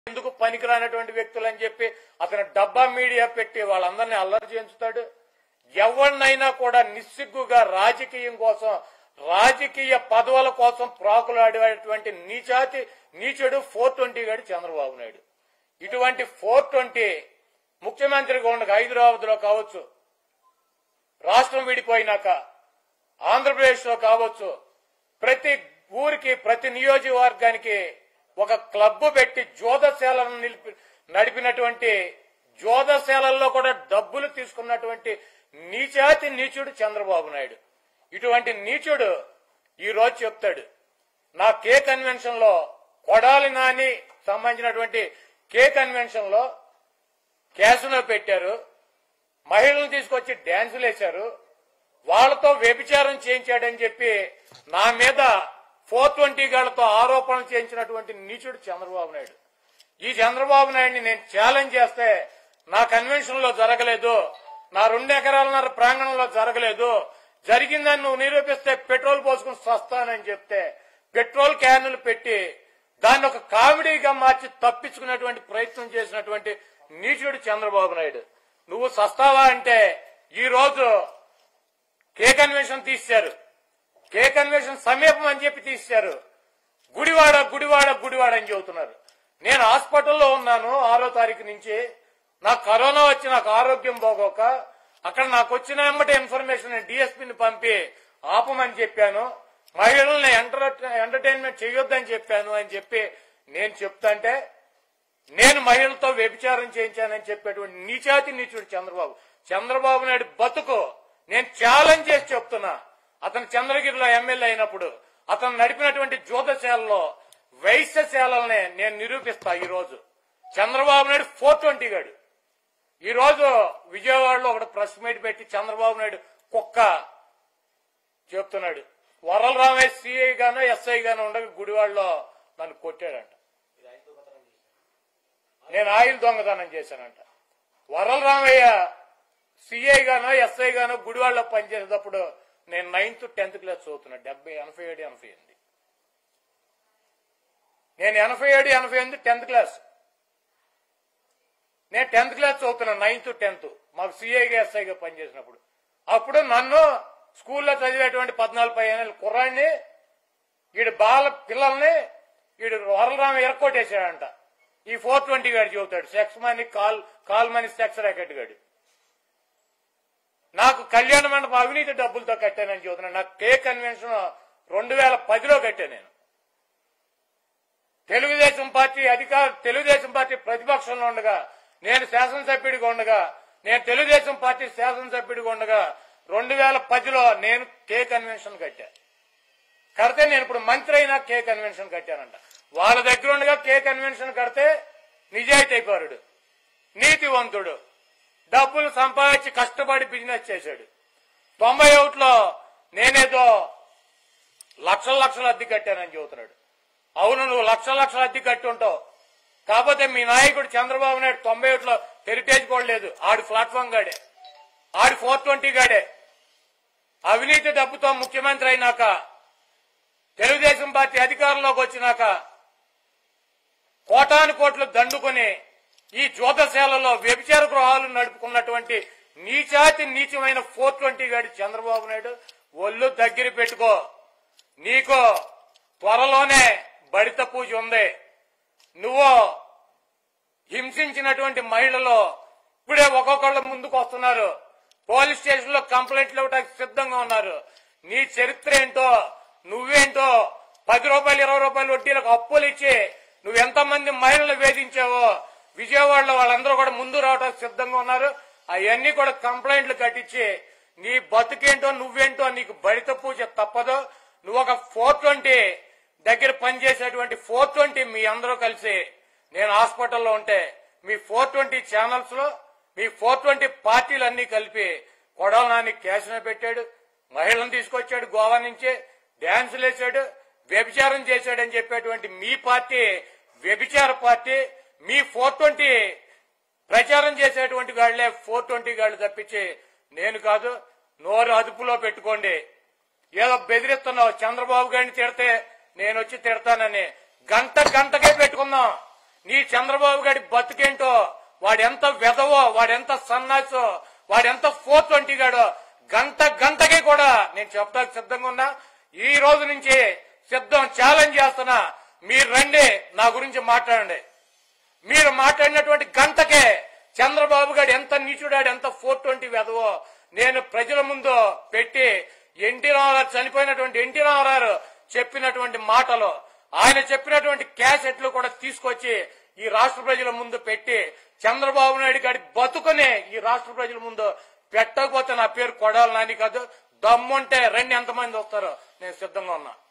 ఎందుకు పనికిరానటువంటి వ్యక్తులు అని చెప్పి అతను డబ్బా మీడియా పెట్టి వాళ్ళందరినీ అల్లరి చేయించుతాడు ఎవరినైనా కూడా నిస్సిగ్గుగా రాజకీయం కోసం రాజకీయ పదవుల కోసం ప్రాకులాడేటువంటి నీచాతి నీచుడు ఫోర్ ట్వంటీ గడి చంద్రబాబు నాయుడు ఇటువంటి ఫోర్ ట్వంటీ ముఖ్యమంత్రిగా ఉండగా హైదరాబాద్ లో కావచ్చు రాష్ట్రం విడిపోయినాక ఆంధ్రప్రదేశ్ లో కావచ్చు ప్రతి ఊరికి ప్రతి నియోజకవర్గానికి ఒక క్లబ్ పెట్టి జోదశాలను నిలిపి నడిపినటువంటి జోదశాలల్లో కూడా డబ్బులు తీసుకున్నటువంటి నీచాతి నీచుడు చంద్రబాబు నాయుడు ఇటువంటి నీచుడు ఈ రోజు చెప్తాడు నా కే కన్వెన్షన్ లో కొడాలి నాని సంబంధించినటువంటి కే కన్వెన్షన్ లో క్యాసులో పెట్టారు మహిళలను తీసుకొచ్చి డ్యాన్సులు వేశారు వాళ్ళతో వ్యభిచారం చేయించాడని చెప్పి నా మీద ఫోర్ ట్వంటీ గాళ్లతో ఆరోపణలు చేయించినటువంటి నీచుడు చంద్రబాబు నాయుడు ఈ చంద్రబాబు నాయుడిని నేను ఛాలెంజ్ చేస్తే నా కన్వెన్షన్ లో జరగలేదు నా రెండు ఎకరాలన్నర ప్రాంగణంలో జరగలేదు జరిగిందని నువ్వు నిరూపిస్తే పెట్రోల్ పోసుకుని వస్తానని చెప్తే పెట్రోల్ క్యానులు పెట్టి దాన్ని ఒక కామెడీగా మార్చి తప్పించుకునేటువంటి ప్రయత్నం చేసినటువంటి నీచుడు చంద్రబాబు నాయుడు నువ్వు సస్తావా అంటే ఈ రోజు కే కన్వెన్షన్ తీశారు కే కన్వెన్షన్ సమీపం అని చెప్పి తీశారు గుడివాడ గుడివాడ గుడివాడ అని చెబుతున్నారు నేను హాస్పిటల్లో ఉన్నాను ఆరో తారీఖు నుంచి నాకు కరోనా వచ్చి నాకు ఆరోగ్యం బాగోక అక్కడ నాకు వచ్చిన వెంబటే ఇన్ఫర్మేషన్ డిఎస్పీని పంపి ఆపమని చెప్పాను మహిళల్ని ఎంటర్ ఎంటర్టైన్మెంట్ చేయొద్దని చెప్పాను అని చెప్పి నేను చెప్తాంటే నేను మహిళలతో వ్యభిచారం చేయించానని చెప్పేటువంటి నీచాతి నీచుడు చంద్రబాబు చంద్రబాబు నాయుడు బతుకు నేను ఛాలెంజ్ చేసి చెప్తున్నా అతను చంద్రగిరిలో ఎమ్మెల్యే అయినప్పుడు అతను నడిపినటువంటి జూతశాలలో వైశ్యశాలనే నేను నిరూపిస్తా ఈ రోజు చంద్రబాబు నాయుడు ఫోర్ ట్వంటీ గాడు ఈ రోజు విజయవాడలో ఒకటి ప్రెస్ మీట్ పెట్టి చంద్రబాబు నాయుడు కుక్క చెప్తున్నాడు వరల రామయ్య సిఐ గానో ఎస్ఐ గానో ఉండగా గుడివాడలో నన్ను కొట్టాడంట నేను ఆయిల్ దొంగతనం చేశానంట వరల రామయ్య సిఐ గానో ఎస్ఐ గానో గుడివాడలో పనిచేసేటప్పుడు నేను నైన్త్ టెన్త్ క్లాస్ చదువుతున్నా డెబ్బై ఎనభై ఏడు ఎనభై ఎనిమిది నేను ఎనభై ఏడు ఎనభై ఎనిమిది టెన్త్ క్లాస్ నేను టెన్త్ క్లాస్ చదువుతున్నా నైన్త్ టెన్త్ మాకు సిఐగా ఎస్ఐగా పనిచేసినప్పుడు అప్పుడు నన్ను స్కూల్లో చదివేటువంటి పద్నాలుగు పదిహేను కుర్రాడిని వీడు బాల పిల్లల్ని వీడు వరలరామ ఎరక్కొట్టేశాడంట ఈ ఫోర్ ట్వంటీ గాడు చెబుతాడు sex money call call money sex racket గాడు నాకు కళ్యాణ మండపం అవినీతి డబ్బులతో కట్టానని చెబుతున్నాను నాకు కే కన్వెన్షన్ రెండు వేల పదిలో కట్టాను నేను తెలుగుదేశం పార్టీ అధికార తెలుగుదేశం పార్టీ ప్రతిపక్షంలో ఉండగా నేను శాసనసభ్యుడిగా ఉండగా నేను తెలుగుదేశం పార్టీ శాసనసభ్యుడిగా ఉండగా రెండు వేల పదిలో నేను కే కన్వెన్షన్ కట్టా కడితే నేను ఇప్పుడు మంత్రి అయినా కే కన్వెన్షన్ కట్టానంట వాళ్ళ దగ్గర ఉండగా కే కన్వెన్షన్ కడితే నిజాయితీ అయిపోయాడు నీతివంతుడు డబ్బులు సంపాదించి కష్టపడి బిజినెస్ చేశాడు తొంభై ఒకటిలో నేనేదో లక్షల లక్షల అద్దె కట్టానని చెబుతున్నాడు అవును నువ్వు లక్షల లక్షల అద్దె కట్టి ఉంటావు కాకపోతే మీ నాయకుడు చంద్రబాబు నాయుడు తొంభై ఒకటిలో హెరిటేజ్ కూడా లేదు ఆడి ప్లాట్ఫామ్ గాడే ఆడి ఫోర్ ట్వంటీ గాడే అవినీతి డబ్బుతో ముఖ్యమంత్రి అయినాక తెలుగుదేశం పార్టీ అధికారంలోకి వచ్చినాక కోటాను కోట్లు దండుకొని ఈ జ్యోతశాలలో వ్యభిచార గృహాలు నడుపుకున్నటువంటి నీచాతి నీచమైన ఫోర్ ట్వంటీ గాడి చంద్రబాబు నాయుడు ఒళ్ళు దగ్గర పెట్టుకో నీకు త్వరలోనే బడిత పూజ ఉంది నువ్వు హింసించినటువంటి మహిళలు ఇప్పుడే ఒక్కొక్కళ్ళు ముందుకు వస్తున్నారు పోలీస్ స్టేషన్ లో కంప్లైంట్లు ఇవ్వడానికి సిద్ధంగా ఉన్నారు నీ చరిత్ర ఏంటో నువ్వేంటో పది రూపాయలు ఇరవై రూపాయలు వడ్డీలకు అప్పులు ఇచ్చి నువ్వు ఎంతమంది మహిళలు వేధించావో విజయవాడలో వాళ్ళందరూ కూడా ముందు రావడానికి సిద్ధంగా ఉన్నారు అవన్నీ కూడా కంప్లైంట్లు కట్టించి నీ బతుకేంటో నువ్వేంటో నీకు బడిత పూజ తప్పదు నువ్వు ఒక ఫోర్ ట్వంటీ దగ్గర పనిచేసేటువంటి ఫోర్ ట్వంటీ మీ అందరూ కలిసి నేను హాస్పిటల్లో ఉంటే మీ ఫోర్ ట్వంటీ ఛానల్స్ లో మీ ఫోర్ ట్వంటీ పార్టీలు అన్ని కలిపి కొడవ నాని క్యాష్న పెట్టాడు మహిళలను తీసుకొచ్చాడు గోవా నుంచి డ్యాన్సులు వేశాడు వ్యభిచారం చేశాడని చెప్పేటువంటి మీ పార్టీ వ్యభిచార పార్టీ మీ ఫోర్ ట్వంటీ ప్రచారం చేసేటువంటి గాళ్లే ఫోర్ ట్వంటీ గాళ్లు తప్పించి నేను కాదు నోరు అదుపులో పెట్టుకోండి ఏదో బెదిరిస్తున్నావు చంద్రబాబు గారిని తిడితే నేను వచ్చి తిడతానని గంట గంటకే పెట్టుకుందాం నీ చంద్రబాబు గారి బతుకేంటో వాడెంత వెదవో వాడెంత సన్నాసో వాడెంత ఫోర్ ట్వంటీ గాడో గంట గంటకి కూడా నేను చెప్పడానికి సిద్ధంగా ఉన్నా ఈ రోజు నుంచి సిద్ధం ఛాలెంజ్ చేస్తున్నా మీరు రండి నా గురించి మాట్లాడండి మీరు మాట్లాడినటువంటి గంటకే చంద్రబాబు గారు ఎంత నీచుడాడు ఎంత ఫోర్ ట్వంటీ వెదవో నేను ప్రజల ముందు పెట్టి ఎన్టీ రామారావు చనిపోయినటువంటి ఎన్టీ రామారావు చెప్పినటువంటి మాటలు ఆయన చెప్పినటువంటి క్యాసెట్లు కూడా తీసుకొచ్చి ఈ రాష్ట్ర ప్రజల ముందు పెట్టి చంద్రబాబు నాయుడు గారి బతుకునే ఈ రాష్ట్ర ప్రజల ముందు పెట్టకపోతే నా పేరు కొడాలి నాని కాదు దమ్ముంటే రెండు ఎంతమంది వస్తారో నేను సిద్ధంగా ఉన్నా